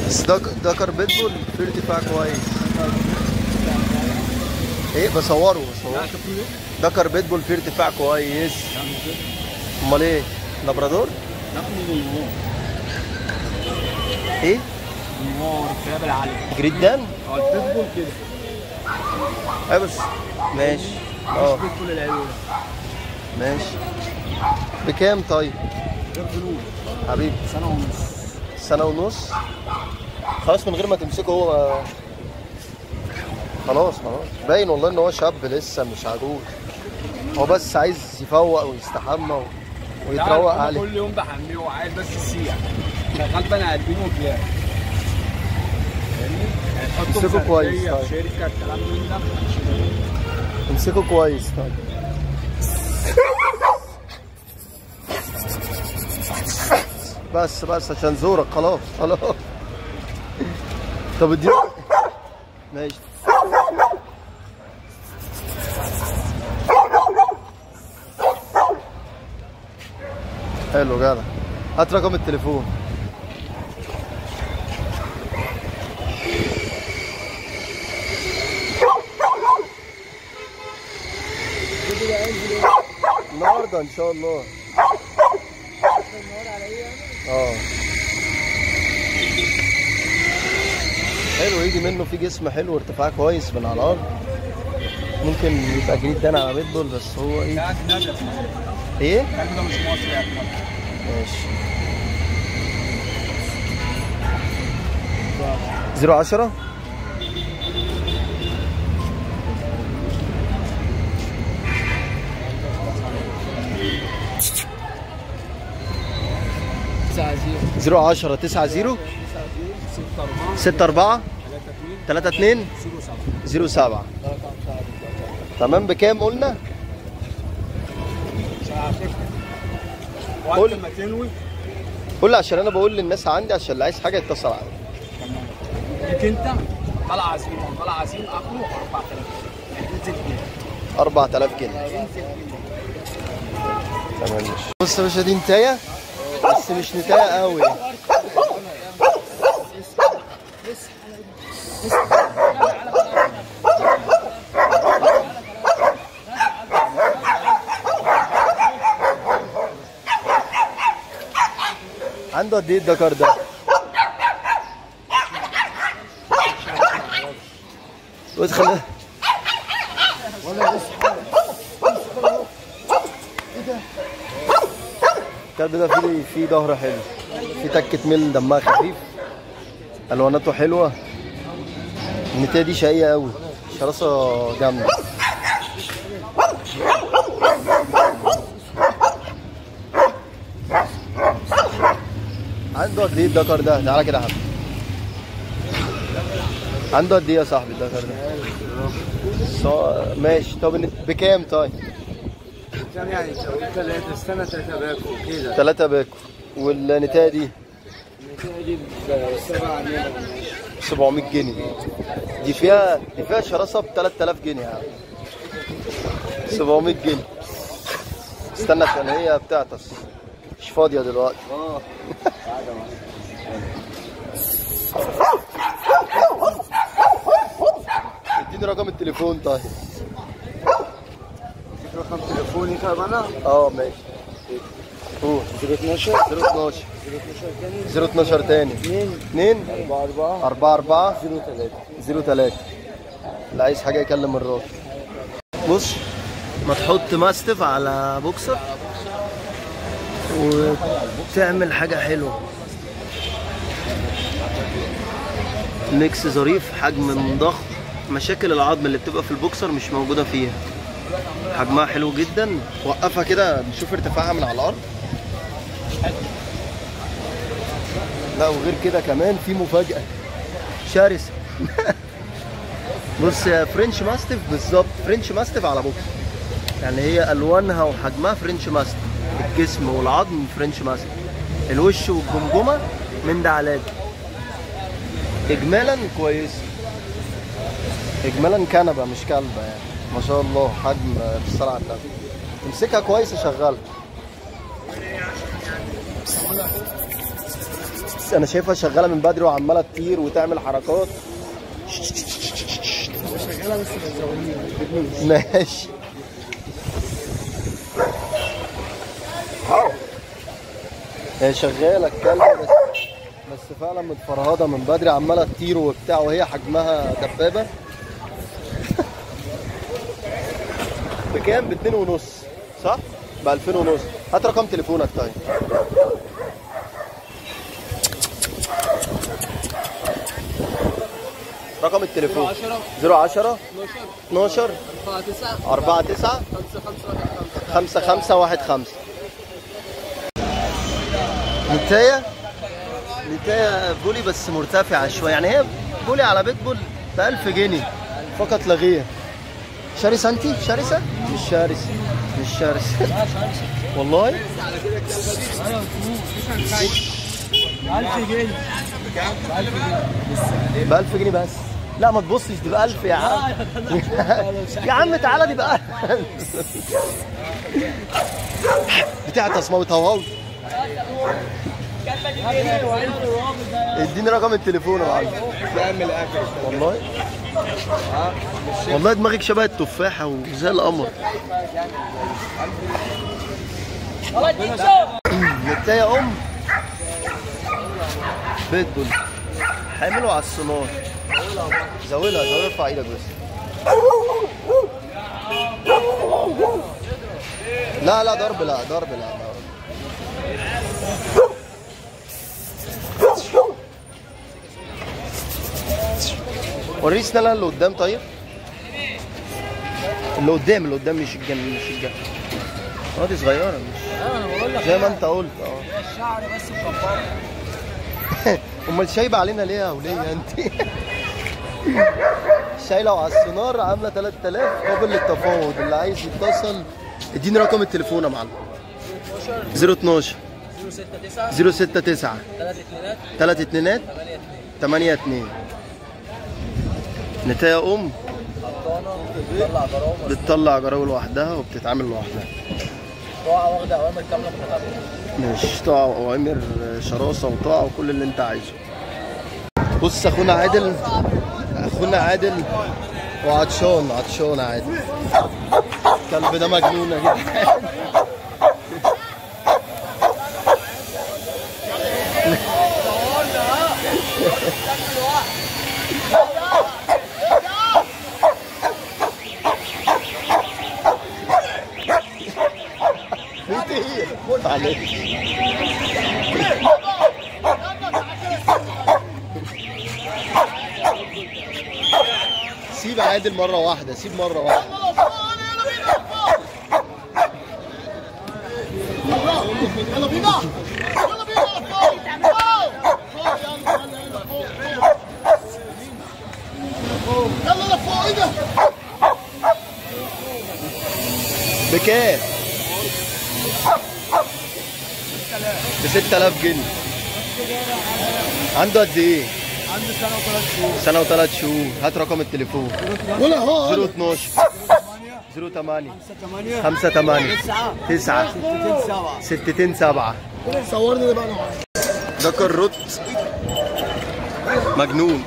بس ده ده كار بيتبول في ارتفاع كويس ايه بصوره بصوره ده كار بيتبول في ارتفاع كويس امال ايه لابرادور ايه النار الكلاب العالية جريدان اه البيتبول كده ايه بس ماشي اه مش بيتبول العيون ماشي بكام طيب غير فلوس حبيبي سنة ونص سنة ونص خلاص من غير ما تمسكه هو خلاص خلاص باين والله ان هو شاب لسه مش عجوز هو بس عايز يفوق ويستحمى و... ويتروق أنا عليه كل يوم بحميه وعايز بس السيع شغال بني ادمين وكلاب فاهمني؟ يعني تحطه في امسكه كويس، فردية، طيب. في شركة الكلام من ده مش امسكه كويس طيب بس بس عشان زورك خلاص خلاص طب اديله ماشي حلو جدع هات رقم التليفون النهارده ان شاء الله اه حلو يجي منه في جسم حلو وارتفاع كويس من على الارض ممكن يبقى جديد ده على بيتبول بس هو ايه ده نادر ايه الكلب ده مش مصري يعني ماشي زيرو عشرة تسعة زيرو زيرو عشرة تسعة زيرو ستة أربعة ستة أربعة ثلاثة اتنين تلاتة اتنين زيرو سبعة زيرو سبعة تمام بكام قلنا؟ وقت قول. ما تنوي قول لي عشان انا بقول للناس عندي عشان اللي عايز حاجه يتصل عليا ليك انت طلع عزيم طلع عزيم اخره 4000 انزل جنيه 4000 جنيه انزل جنيه تمام ماشي بص يا باشا دي نتايه بس مش نتايه قوي عنده قد ايه الدكر ده؟ وادخل الكلب ده فيه فيه ظهر حلو فيه تكة ميل دمها خفيف الواناته حلوه النتايه دي شقيه قوي شراسه جامده عنده قد ايه الدكر ده تعالى كده يا حبيبي عنده قد ايه يا صاحبي الدكر ده صا- ماشي طب بكام طيب كان يعني ثلاثة السنة ثلاثة باكو كده ثلاثة باكو والنتايه دي تجيب سبعة جنيه 700 جنيه دي فيها دي فيها شراسه ب 3000 جنيه يا عم 700 جنيه استنى عشان هي بتعطس مش فاضيه دلوقتي اه اديني رقم التليفون طيب رقم تليفوني طيب انا اه ماشي قول 012 012 012 تاني 012 تاني 2 2 4 4 4 4 03 03 اللي عايز حاجه يكلم الراجل بص ما تحط ماستف على بوكسر وتعمل حاجه حلوه ميكس ظريف حجم ضخم مشاكل العظم اللي بتبقى في البوكسر مش موجوده فيها حجمها حلو جدا وقفها كده نشوف ارتفاعها من على الارض لا وغير كده كمان في مفاجاه شرسه بص يا فرنش ماستف بالظبط فرنش ماستف على بوكس يعني هي الوانها وحجمها فرنش ماستف الجسم والعظم فرنش ماستف الوش والجمجمه من ده على ده اجمالا كويس اجمالا كنبه مش كلبه يعني ما شاء الله حجم في الصلاه على النبي تمسكها كويس شغالها بص انا شايفها شغاله من بدري وعماله تطير وتعمل حركات شغاله بس ما تزودنيش ماشي هي شغاله الكلبه بس بس فعلا متفرهده من بدري عماله تطير وبتاع وهي حجمها دبابه بكام؟ باتنين ونص صح؟ بألفين ونص هات رقم تليفونك طيب رقم التليفون 10 010 12 12 4 9 4 9 5 5 1 5 خمسة خمسة واحد خمسة نتاية نتاية بولي بس مرتفعة شوية يعني هي بولي على بيت بول ب 1000 جنيه فقط لا غير شرسة انت شرسة؟ مش شرسة مش شرسة والله 1000 جنيه ب 1000 جنيه بس لا ما تبصش دي ب 1000 يا عم يا عم تعالى دي ب 1000 بتاعت اسمها بتهوهو اديني رقم التليفون يا معلم تعمل اكل والله والله دماغك شبه التفاحة وزي القمر نتاية يا أم بيت دول حاملوا على الصنار زاولها زاولها ارفع ايدك بس لا لا ضرب لا ضرب لا, لا. وريني سنالها اللي قدام طيب اللي قدام اللي قدام مش الجنب مش الجنب اه دي صغيرة مش انا بقول لك زي ما انت قلت اه الشعر بس مكبر امال شايبه علينا ليه يا وليه انت شايله وعلى السونار عامله 3000 قابل للتفاوض اللي عايز يتصل اديني رقم التليفون يا معلم 012 069 069 3 2 3 2 8 2 8 2 نتايا ام خلطانه بتطلع جرام بتطلع جراوي لوحدها وبتتعامل لوحدها طاعه واخده اوامر كامله من الخبير مش طاعة وأوامر شراسة وطاعة وكل اللي أنت عايزه. بص أخونا عادل أخونا عادل وعطشان عطشان عادل. الكلب ده مجنون يا جدعان. معلش سيب عادل مرة واحدة سيب مرة واحدة يلا بينا يلا بينا فوق يلا لفوق ايه ده بكام؟ ب 6000 جنيه عنده قد ايه؟ عنده سنه وثلاث شهور سنة وثلاث شهور هات رقم التليفون ولا هو 012 08 8 5 8 9 9 7 ستتين سبعة صورني ده بقى انا ده كروت مجنون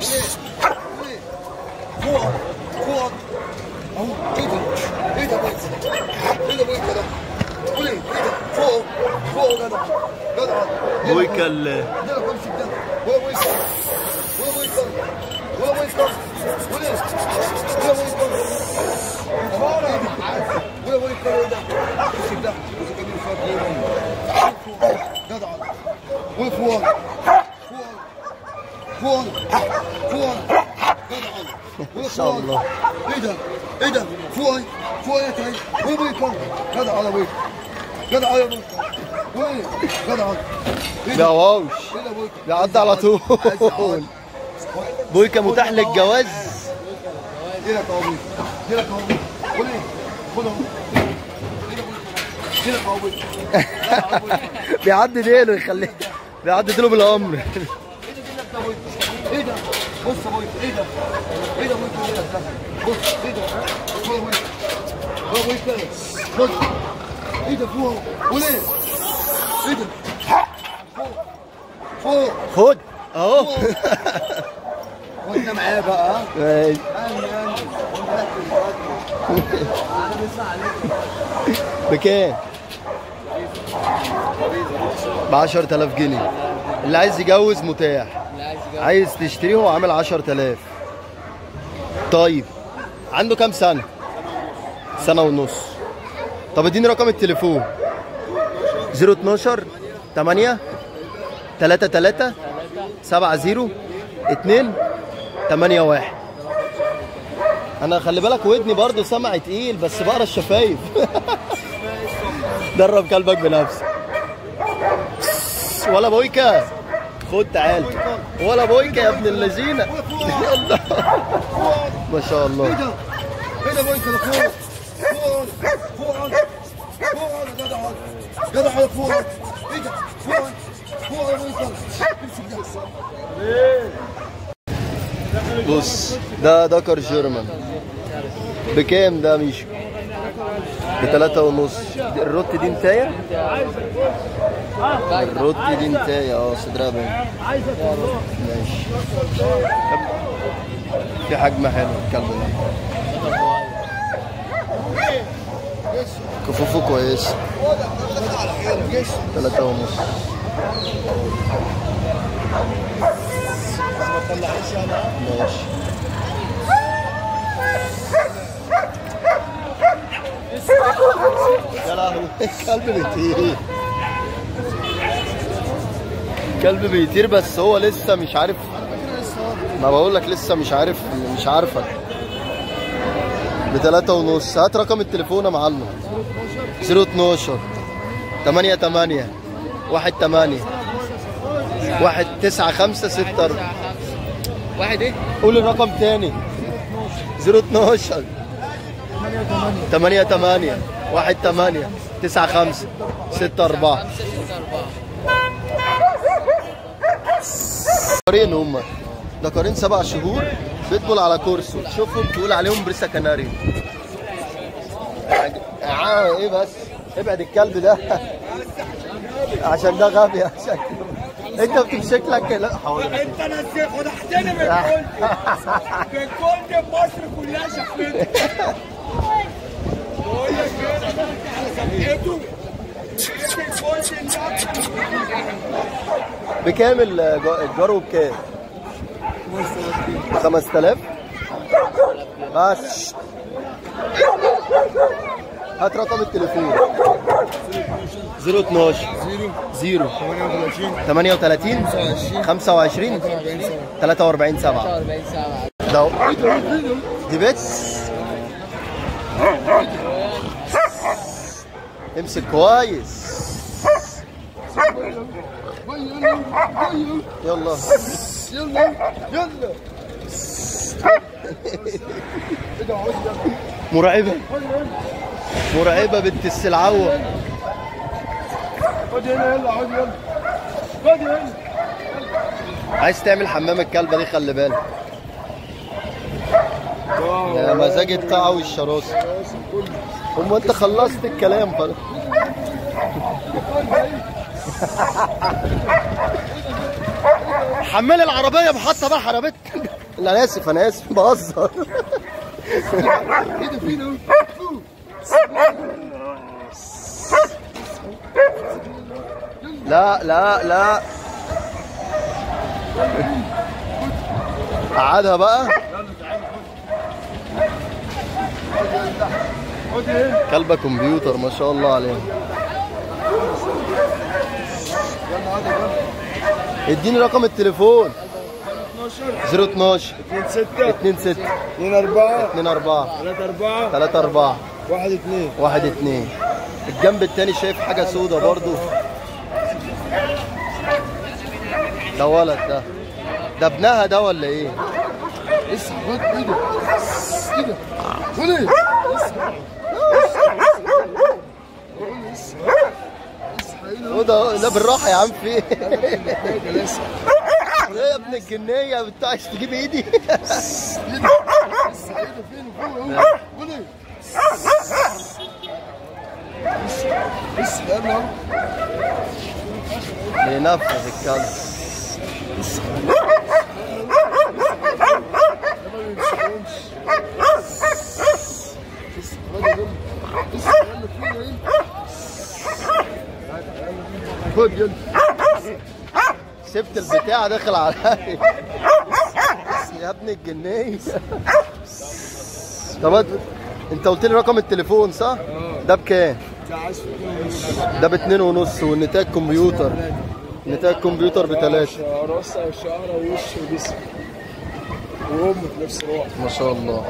فوق فوق اهو ايه ده ايه ده بس ايه ده بويكا ده قول ايه ايه ده فوق فوق جدع جدع بويكا ال- ده لك امسك ده ولا بويكا ولا بويكا ولا بويكا ولا ايه ولا بويكا ولا بويكا ولا ده امسك ده امسك ده فوق جدع وفوق فوق فوق جدع ما شاء الله ايه ده؟ ايه ده؟ فوق فوق يا تاي وين بيكون؟ جدع على وين؟ جدع يا بوي وين؟ جدع ايه ده؟ بيعوش ايه ده بوي؟ بيعدي على طول بويكا متاح للجواز ايه لك يا بوي؟ ايه لك يا بوي؟ قول ايه؟ خد اهو ايه لك يا بوي؟ بيعدي ديله يخليه بيعدي ديله بالامر ايه ده؟ بص يا بوي ايه ده؟ ايه ده بوي ايه ده؟ بص ايه ده؟ فوق يا بوي يا بوي كده بص ايه ده فوق؟ قول ايه؟ ايه ده؟ فوق فوق خد اهو وانت معايا بقى ها ماشي. بكام؟ ب 10000 جنيه اللي عايز يجوز متاح عايز تشتريه هو عامل 10000 طيب عنده كام سنة؟ سنة ونص طب اديني رقم التليفون 012 8 3 3 7 0 2 8 1 انا خلي بالك ودني برضو سمع تقيل بس بقرا الشفايف درب كلبك بنفسك ولا بويكا خد تعال ولا بويكا يا ابن اللذينه يلا ما شاء ايه الله ده؟ ايه ده بويك ده فوق فوق فوق فوق جدع جدع على فوق ايه ده؟ فوق فوق يا بويك امسك ده بص ده دكر جيرمان بكام ده ميشو بتلاتة ونص دي- الروت دي انتاية الروت دي انتاية اه صدرها باين ماشي طب في حجم حلو الكلب ده كفوفه كويس تلاتة ونص ماشي يا لهوي الكلب بيطير الكلب بيطير بس هو لسه مش عارف ما بقول لك لسه مش عارف مش عارفك بتلاتة ونص هات رقم التليفون يا معلم 012 8 8 1 8 1 9 5 6 4 واحد ايه؟ قول الرقم تاني 012 8 8 1 8 9 5 6 4 دكارين هم دكارين سبع شهور بيتبول على كورسو تشوفهم تقول عليهم بريسا كناري آه ايه بس ابعد الكلب ده عشان ده غبي عشان انت بتمسك لك لا حاضر انت نسيت خدعتني من كل من كل مصر كلها شافته بقول لك ايه صفحته بكام الج- الجرو بكام؟ 5000 بس هات رقم التليفون 012 0 38 25 43 7 ده دي بيتس امسك كويس يلا يلا يلا مرعبة مرعبة بنت السلعوة خد هنا يلا خد يلا خد هنا عايز تعمل حمام الكلبة دي خلي بالك يا مزاج الطاعة والشراسة هم انت خلصت الكلام خلاص حمل العربية محطة بقى حربت لا انا اسف انا اسف بهزر ايده فينا لا لا لا قعدها بقى كلبة كمبيوتر ما شاء الله عليه اديني رقم التليفون 012 2 6 2 6 2 4 2 4 3 4 3 4 1 2 1 2 الجنب التاني شايف حاجة سودة برضو ده ولد ده ده ابنها ده ولا ايه؟ اسحب خد ايده ايده وليه وده لا بالراحة يا عم في ايه؟ ايه يا ابن الجنية انت عايز تجيب ايدي؟ ايده فين فوق اهو وليه اسحب يلا بينفذ الكلب خد يلا سبت البتاع داخل عليا يا ابن الجنيه طب أنت- انت قلت لي رقم التليفون صح؟ ده بكام؟ ده باتنين ونص والنتاج كمبيوتر نتاج كمبيوتر بتلاتة راسه وشعره ووش وجسم وامه في نفس الوقت ما شاء الله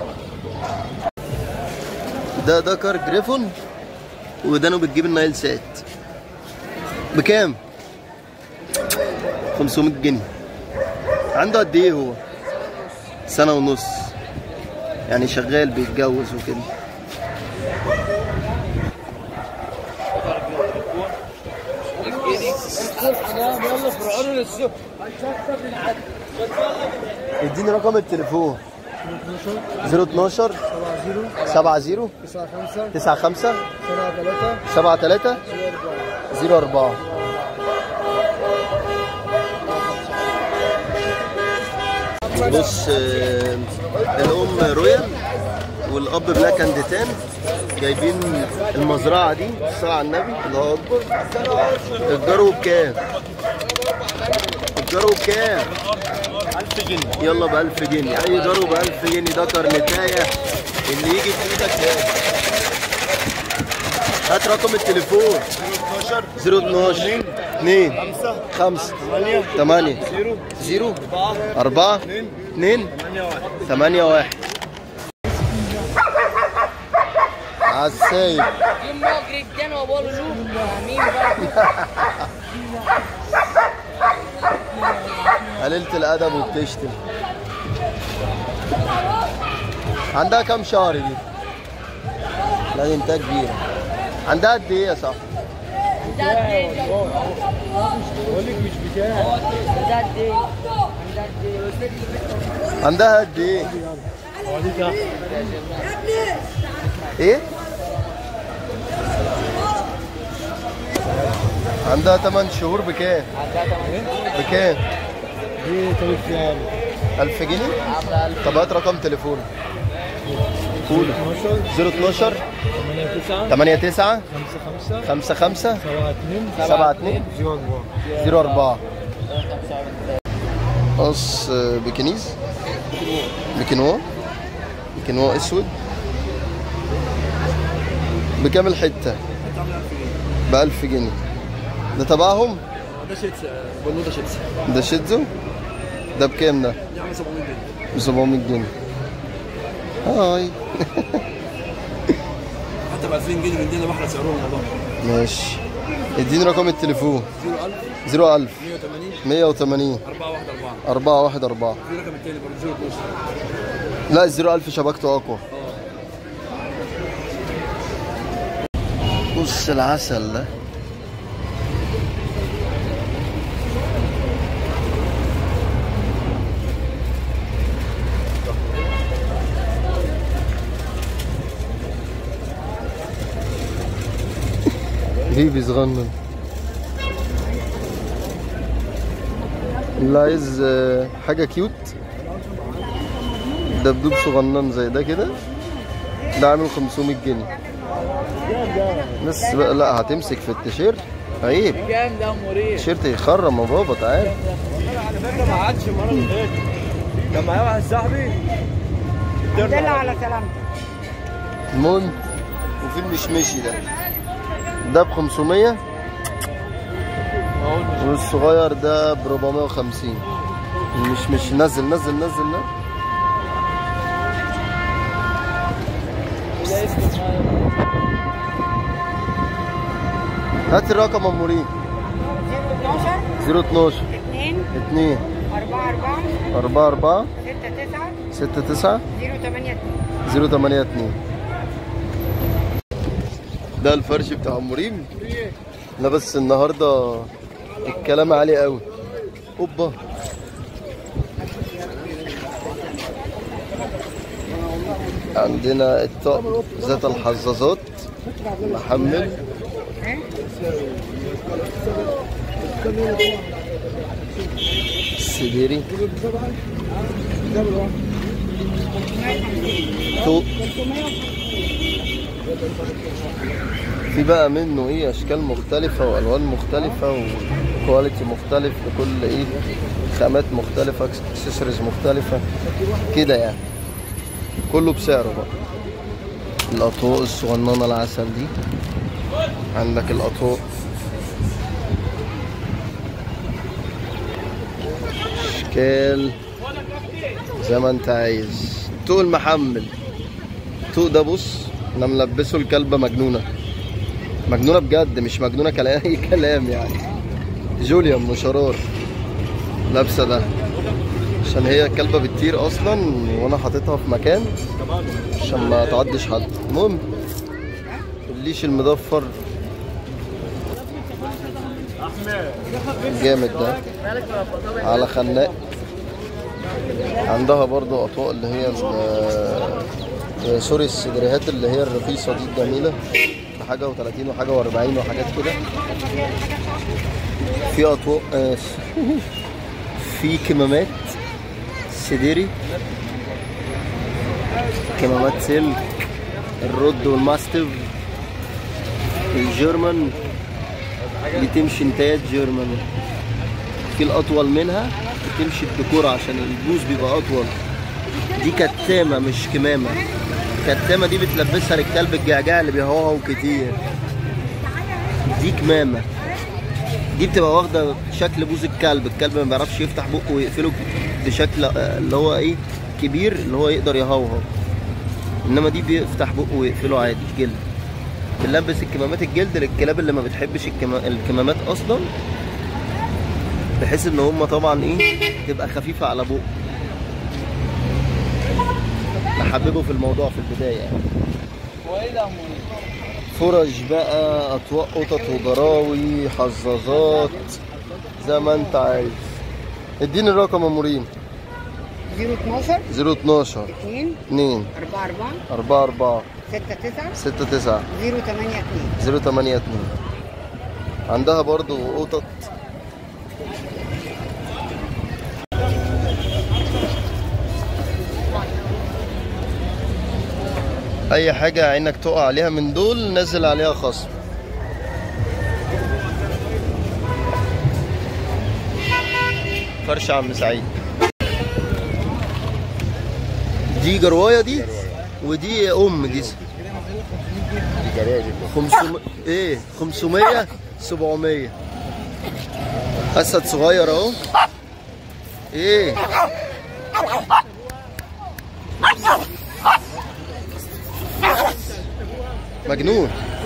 ده دكر جريفون ودانه بتجيب النايل سات بكام؟ 500 جنيه عنده قد ايه هو؟ سنة ونص يعني شغال بيتجوز وكده يلا فرعون للسوق اديني رقم التليفون 012 70 95 73 04 بص آه، الام رويال والاب بلاك اند تان جايبين المزرعه دي الصلاة على النبي الله اكبر الجرو بكام؟ الجرو بكام؟ 1000 جنيه يلا ب 1000 جنيه اي جرو ب 1000 جنيه ده كرنتايه اللي يجي في ايدك هات هات رقم التليفون 012 2 5 8 0 4 2 8 1 عالسايب يما جدا وبقول له شوف مين بقى قليلة الأدب وبتشتم عندها كام شهر دي؟ لا دي انتاج كبيرة عندها قد ايه يا صاحبي؟ ده قد ايه بقول لك مش بتاع ده قد ايه ده قد ايه عندها قد ايه؟ ايه؟ عندها 8 شهور بكام؟ بكام؟ ايه طيب يعني 1000 جنيه؟ طب هات رقم تليفونك قوله 012 8 9 89 5 5 55 7 2 72 0 4 04 قص بكنيز بكنوا بكنوا اسود بكام الحته ب 1000 جنيه ده تبعهم ده شيتس بقول ده شيتس ده شيتزو ده بكام ده يعمل 700 جنيه ب 700 جنيه هاي حتى ب 2000 جنيه من دي انا بحرق سعرهم والله ماشي اديني رقم التليفون 01000 01000 180 180 414 414 في رقم التاني برضه 012 لا الزيرو ألف شبكته أقوى بص العسل ده بيبي صغنن اللي عايز آه، حاجة كيوت دبدوب صغنن زي ده كده ده عامل 500 جنيه بس بقى لا هتمسك في التيشيرت عيب كام ده مريح التيشيرت يخرم يا بابا تعال على فكره ما عادش المره اللي فاتت كان معايا واحد صاحبي دل على سلامتك المهم وفي المشمشي ده ده ب 500 والصغير ده ب 450 المشمشي نزل نزل نزل نزل هات الرقم ام مريم 012 012 2 2 4 4 4 4 6 9 6 9 0 8 082 ده الفرش بتاع ام مريم لا بس النهارده الكلام عالي قوي اوبا عندنا الطقم ذات الحظاظات محمل السديري تو في بقى منه ايه اشكال مختلفة والوان مختلفة وكواليتي مختلف لكل ايه خامات مختلفة اكسسوارز مختلفة كده يعني كله بسعره بقى الاطواق الصغننة العسل دي عندك الاطواق اشكال زي ما انت عايز طوق المحمل طوق ده بص انا ملبسه الكلبه مجنونه مجنونه بجد مش مجنونه كلام اي كلام يعني جوليا ام شرار لابسه ده عشان هي الكلبه بتطير اصلا وانا حاططها في مكان عشان ما تعدش حد المهم الليش المضفر جامد ده على خناق عندها برضو اطواق اللي هي ال- سوري السدريهات اللي هي الرخيصه دي الجميله بحاجه و30 وحاجه و40 وحاجات كده في اطواق آه، في كمامات سديري كمامات سلك الرد والماستيف الجيرمان بتمشي انتاج جيرمان في الاطول منها بتمشي الديكور عشان البوز بيبقى اطول دي كتامه مش كمامه الكتامه دي بتلبسها للكلب الجعجاع اللي بيهوهو كتير دي كمامه دي بتبقى واخده شكل بوز الكلب الكلب ما بيعرفش يفتح بقه ويقفله بشكل آه، اللي هو ايه كبير اللي هو يقدر يهوهو انما دي بيفتح بقه ويقفله عادي جلد بنلبس الكمامات الجلد للكلاب اللي ما بتحبش الكما- الكمامات اصلا بحيث ان هم طبعا ايه تبقى خفيفه على بقه نحببه في الموضوع في البدايه يعني فرج بقى اطواق قطط وجراوي حظاظات زي ما انت عايز اديني الرقم يا مريم 012 012 2 2 4 4 4 4 6 9 6 9 082 082 عندها برضو قطط اي حاجة عينك تقع عليها من دول نزل عليها خصم فرش عم سعيد دي جرواية دي ودي ام دي جرايه دي 500 ايه 500 700 اسد صغير اهو ايه مجنون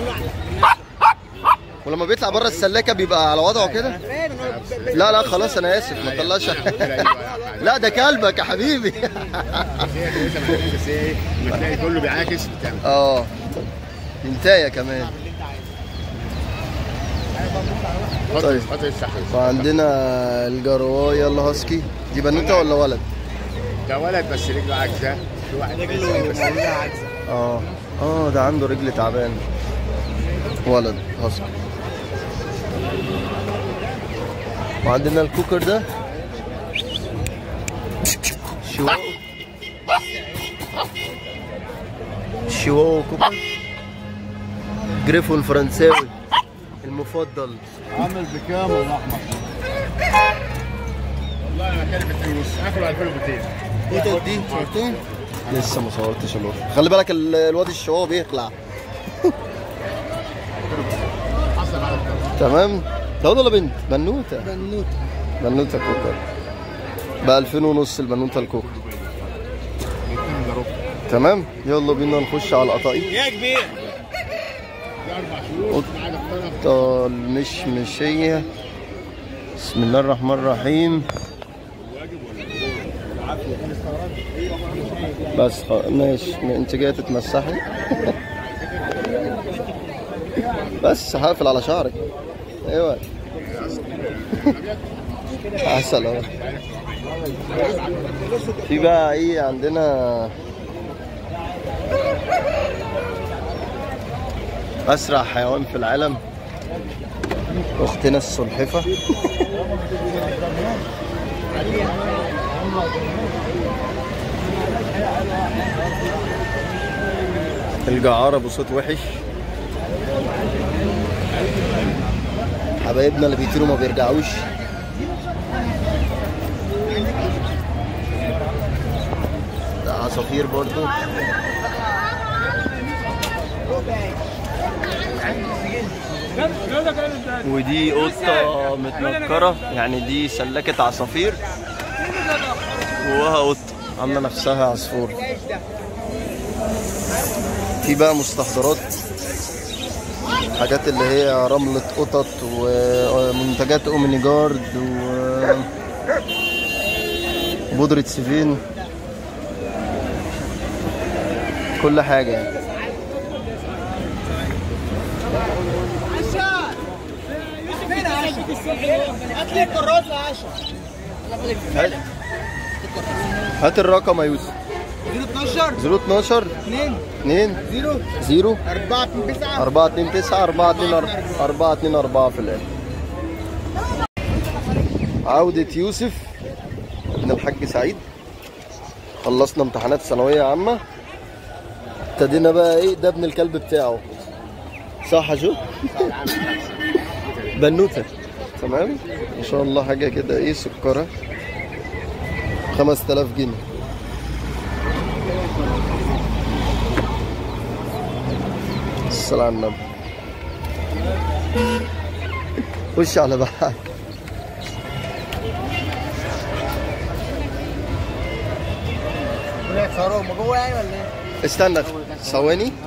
ولما بيطلع بره السلاكه بيبقى على وضعه كده لا لا خلاص انا اسف ما تطلعش لا ده كلبك يا حبيبي بس هي كويسه مكانها، بس هي ايه لما تلاقي كله بيعاكس بتعمل اه انتايه كمان اتفضل اتفضل الصحن وعندنا الجروايه الهاسكي دي بنوته ولا ولد؟ ده ولد بس رجله عاكسه في واحد بس اه اه ده عنده رجل تعبان ولد هاسكي وعندنا الكوكر ده شواو شواو كوكر جريفون فرنساوي المفضل عامل بكام الاحمر والله انا كلفت فلوس اخره 2200 القطط دي شفتهم؟ لسه ما صورتش القطط خلي بالك ال- الواد الشواو بيخلع حصل على الكلام تمام ده واد ولا بنت؟ بنوته بنوت بنوته كوكر ب 2000 ونص البنوته الكوكر تمام يلا بينا نخش على القطايف يا كبير دي اربع شهور معاك الطرف قطة المشمشية بسم الله الرحمن الرحيم بس خ- ماشي انت جايه تتمسحي بس هقفل على شعرك ايوه عسل اهو في بقى ايه عندنا اسرع حيوان في العالم اختنا السلحفه الجعارة بصوت وحش حبايبنا اللي بيطيروا ما بيرجعوش ده عصافير برضو ودي قطة متنكرة يعني دي سلكة عصافير جواها قطة عاملة نفسها عصفور في بقى مستحضرات حاجات اللي هي رملة قطط ومنتجات اومني جارد و بودرة سيفين كل حاجة يعني هات لي الكراسه يا عشا هات- هات الرقم يا يوسف 012 012 2 2 0 0 4 9 4 2 9 4 2 4 2 4 في الاخر عودة يوسف ابن الحاج سعيد خلصنا امتحانات ثانوية عامة ابتدينا بقى ايه ده ابن الكلب بتاعه صح يا شو؟ بنوتة تمام ما شاء الله حاجة كده ايه سكرة 5000 جنيه الصلاة على النبي خش على بحر جوه يعني ولا ايه؟ استنى ثواني